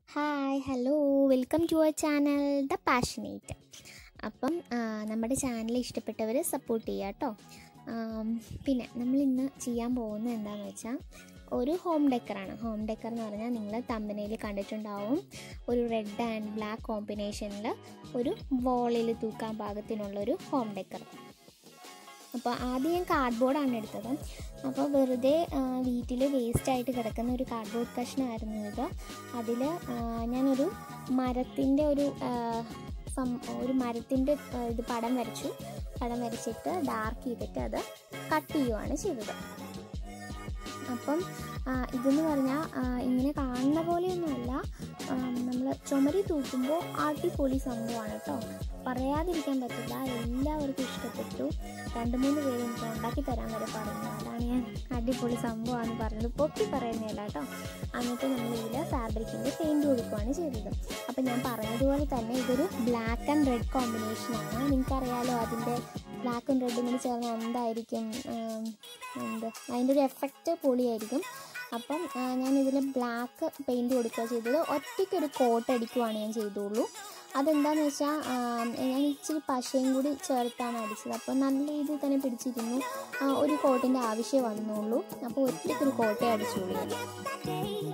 hi hello welcome to our channel the passionate appam ആ, നമ്മുടെ channel ഇഷ്ടപ്പെട്ടവർ support ചെയ്യുക കേട്ടോ പിന്നെ നമ്മൾ ഇന്ന് ചെയ്യാൻ പോകുന്നത് എന്താണെന്ന് വെച്ചാൽ ഒരു ഹോം ഡെക്കറാണ് ഹോം ഡെക്കർ എന്ന് പറഞ്ഞാൽ നിങ്ങൾ തമ്പനയിൽ കണ്ടിട്ടുണ്ടാവും ഒരു റെഡ് ആൻഡ് ബ്ലാക്ക് കോമ്പിനേഷനിൽ ഒരു വോളിൽ തൂക്കാൻ പാകത്തിനുള്ളൊരു ഹോം ഡെക്കർ അപ്പോൾ ആദ്യം ഞാൻ കാർഡ്ബോർഡാണ് എടുത്തത് അപ്പോൾ വെറുതെ വീട്ടിൽ വേസ്റ്റായിട്ട് കിടക്കുന്ന ഒരു കാർഡ്ബോർഡ് കഷ്ണമായിരുന്നു ഇത് അതിൽ ഞാനൊരു മരത്തിൻ്റെ ഒരു ആ, സം ഒരു മരത്തിൻ്റെ ആ, ഇത് പടം വരച്ചു പടം വരച്ചിട്ട് ഡാർക്ക് ചെയ്തിട്ട് അത് കട്ട് ചെയ്യുവാണ് ചെയ്തത് അപ്പം ആ, ഇതെന്ന് പറഞ്ഞാൽ ആ, ഇങ്ങനെ കാണുന്ന പോലെയൊന്നുമല്ല നമ്മൾ ചുമരി തൂക്കുമ്പോൾ അടിപൊളി സംഭവമാണ് കേട്ടോ പറയാതിരിക്കാൻ പറ്റില്ല എല്ലാവർക്കും ഇഷ്ടപ്പെട്ടു രണ്ട് മൂന്ന് പേര് എനിക്ക് ഉണ്ടാക്കി തരാൻ വരെ പറഞ്ഞു അതാണ് ഞാൻ അടിപൊളി സംഭവമാണ് പറഞ്ഞത് പൊക്കി പറയുന്നില്ല കേട്ടോ എന്നിട്ട് നമ്മൾ ഇതിൽ ഫാബ്രിക്കിൻ്റെ പെയിൻറ് കൊടുക്കുകയാണ് ചെയ്തത് അപ്പം ഞാൻ പറഞ്ഞതുപോലെ തന്നെ ഇതൊരു ബ്ലാക്ക് ആൻഡ് റെഡ് കോമ്പിനേഷനാണ് നിങ്ങൾക്കറിയാലോ അതിൻ്റെ ബ്ലാക്കും റെഡും കൂടി ചേർന്ന് എന്തായിരിക്കും ഉം, എന്ത് അതിൻ്റെ ഒരു എഫക്റ്റ് പൊളിയായിരിക്കും അപ്പം ആ, ഞാൻ ഇതിൽ ബ്ലാക്ക് പെയിൻറ് കൊടുക്കുക ചെയ്തത് ഒറ്റയ്ക്കൊരു കോട്ട് അടിക്കുവാണ് ഞാൻ ചെയ്തുള്ളൂ അതെന്താണെന്ന് വെച്ചാൽ ഞാൻ ഇച്ചിരി പശയും കൂടി ചേർത്താണ് അടിച്ചത് അപ്പോൾ നല്ല രീതിയിൽ തന്നെ പിടിച്ചിരുന്നു ആ, ഒരു കോട്ടിൻ്റെ ആവശ്യം വന്നുള്ളൂ അപ്പോൾ ഒറ്റയ്ക്കൊരു കോട്ടേ അടിച്ചുള്ളൂ ഞാൻ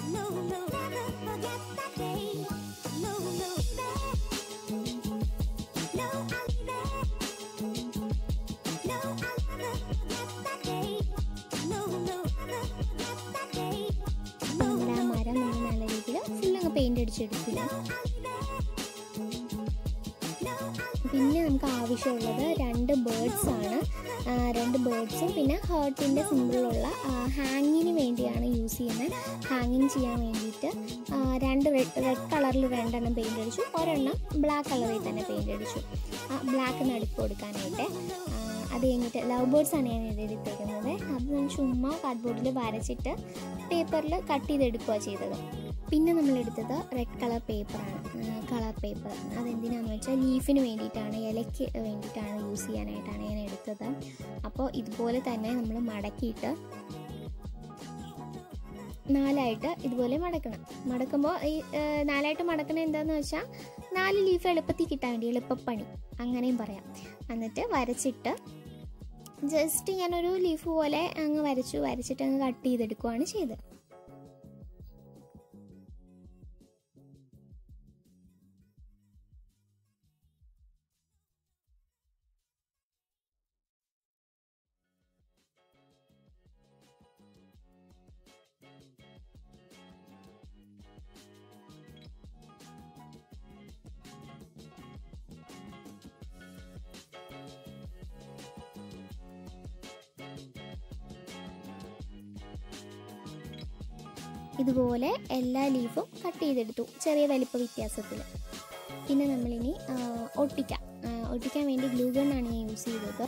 അപ്പോൾ നമ്മുടെ ആ മരം നമ്മൾ നല്ല രീതിയിൽ ഫുള്ളങ്ങ് പെയിൻ്റ് അടിച്ചെടുക്കില്ല പിന്നെ നമുക്ക് ആവശ്യമുള്ളത് രണ്ട് ബേർഡ്സ് ആണ് ആ, രണ്ട് ബേർഡ്സും പിന്നെ ഹേർട്ടിൻ്റെ സിമ്പിളുള്ള ഹാങ്ങിന് വേണ്ടിയാണ് യൂസ് ചെയ്യുന്നത് ഹാങ്ങിങ് ചെയ്യാൻ വേണ്ടിയിട്ട് ആ, രണ്ട് റെഡ് റെഡ് കളറിൽ രണ്ടെണ്ണം പെയിൻ്റ് അടിച്ചു ഒരെണ്ണം ബ്ലാക്ക് കളറിൽ തന്നെ പെയിൻ്റ് അടിച്ചു ആ ബ്ലാക്ക് നടുക്ക് കൊടുക്കാനായിട്ട് ആ, അത് കഴിഞ്ഞിട്ട് ലവ് ബേർഡ്സ് ആണ് ഞാൻ എഴുതിയെടുത്തേക്കുന്നത് അത് ഞാൻ ചുമ്മാ കാർഡ്ബോർഡിൽ വരച്ചിട്ട് പേപ്പറിൽ കട്ട് ചെയ്തെടുക്കുക ചെയ്തത് പിന്നെ നമ്മൾ എടുത്തത് റെഡ് കളർ പേപ്പറാണ് കളർ പേപ്പർ അതെന്തിനാന്ന് വെച്ചാൽ ലീഫിന് വേണ്ടിയിട്ടാണ് ഇലയ്ക്ക് വേണ്ടിയിട്ടാണ് യൂസ് ചെയ്യാനായിട്ടാണ് ഞാൻ എടുത്തത് അപ്പോൾ ഇതുപോലെ തന്നെ നമ്മൾ മടക്കിയിട്ട് നാലായിട്ട് ഇതുപോലെ മടക്കണം മടക്കുമ്പോൾ ഈ ആ, നാലായിട്ട് മടക്കണത് എന്താണെന്ന് വെച്ചാൽ നാല് ലീഫ് എളുപ്പത്തിൽ കിട്ടാൻ വേണ്ടി എളുപ്പപ്പണി അങ്ങനെയും പറയാം എന്നിട്ട് വരച്ചിട്ട് ജസ്റ്റ് ഞാനൊരു ലീഫ് പോലെ അങ്ങ് വരച്ചു വരച്ചിട്ട് അങ്ങ് കട്ട് ചെയ്തെടുക്കുവാണ് ചെയ്തത് ഇതുപോലെ എല്ലാ ലീഫും കട്ട് ചെയ്തെടുത്തു ചെറിയ വലിപ്പ വ്യത്യാസത്തിൽ പിന്നെ നമ്മളിനി ആ, ഒട്ടിക്കാം ആ, ഒട്ടിക്കാൻ വേണ്ടി ഗ്ലൂ ഗണ്ണാണ് ഞാൻ യൂസ് ചെയ്തത്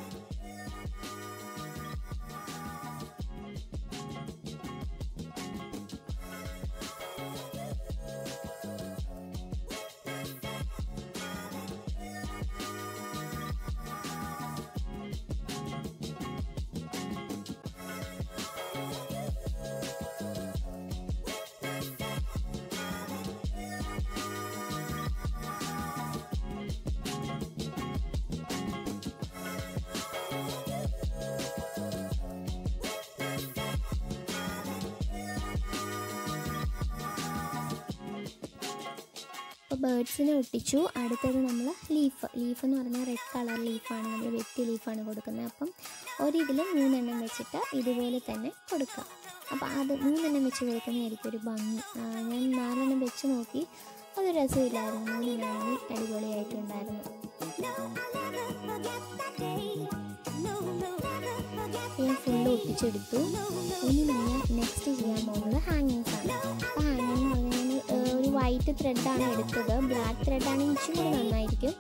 അപ്പോൾ ബേർഡ്സിനെ ഒട്ടിച്ചു അടുത്തത് നമ്മൾ ലീഫ് ലീഫ് എന്ന് പറഞ്ഞാൽ റെഡ് കളർ ലീഫാണ് നമ്മൾ വെട്ടി ലീഫാണ് കൊടുക്കുന്നത് അപ്പം ഒരിതിൽ മൂന്നെണ്ണം വെച്ചിട്ട് ഇതുപോലെ തന്നെ കൊടുക്കാം അപ്പോൾ അത് മൂന്നെണ്ണം വെച്ച് കൊടുക്കുന്നതായിരിക്കും ഒരു ഭംഗി ആ, ഞാൻ നാലെണ്ണം വെച്ച് നോക്കി അത് രസമില്ലായിരുന്നു മൂന്നെണ്ണമാണെങ്കിൽ അടിപൊളിയായിട്ടുണ്ടായിരുന്നു ഞാൻ ഫുള്ള് ഒട്ടിച്ചെടുത്തു ഇനി നമ്മൾ നെക്സ്റ്റ് ചെയ്യാൻ പോകുന്നത് ഹാങ്ങിങ്സ് ആണ് അപ്പോൾ ഹാങ്ങിങ് എന്ന് പറഞ്ഞാൽ ഞാൻ ഏഹ്, ഒരു വൈറ്റ് ത്രെഡാണ് എടുത്തത് ബ്ലാക്ക് ത്രെഡാണ് ഇച്ചിരി കൂടി നന്നായിരിക്കും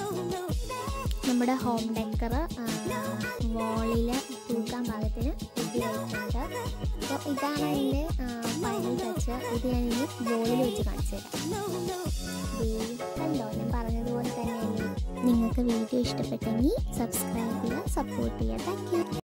നമ്മുടെ ഹോം ഡെക്കർ വാളിൽ തൂക്കാൻ പാകത്തിന് റെഡി ആയിട്ടുണ്ട് അപ്പോൾ ഇതാണ് അതിൻ്റെ ഫൈനൽ ടച്ച് ഇത് ഞാൻ ഇനി ബോളിൽ വെച്ച് കാണിച്ചു തരാം ദേ, കണ്ടോ ഞാൻ പറഞ്ഞതുപോലെ തന്നെ നിങ്ങൾക്ക് വീഡിയോ ഇഷ്ടപ്പെട്ടെങ്കിൽ സബ്സ്ക്രൈബ് ചെയ്യുക സപ്പോർട്ട് ചെയ്യുക താങ്ക് യു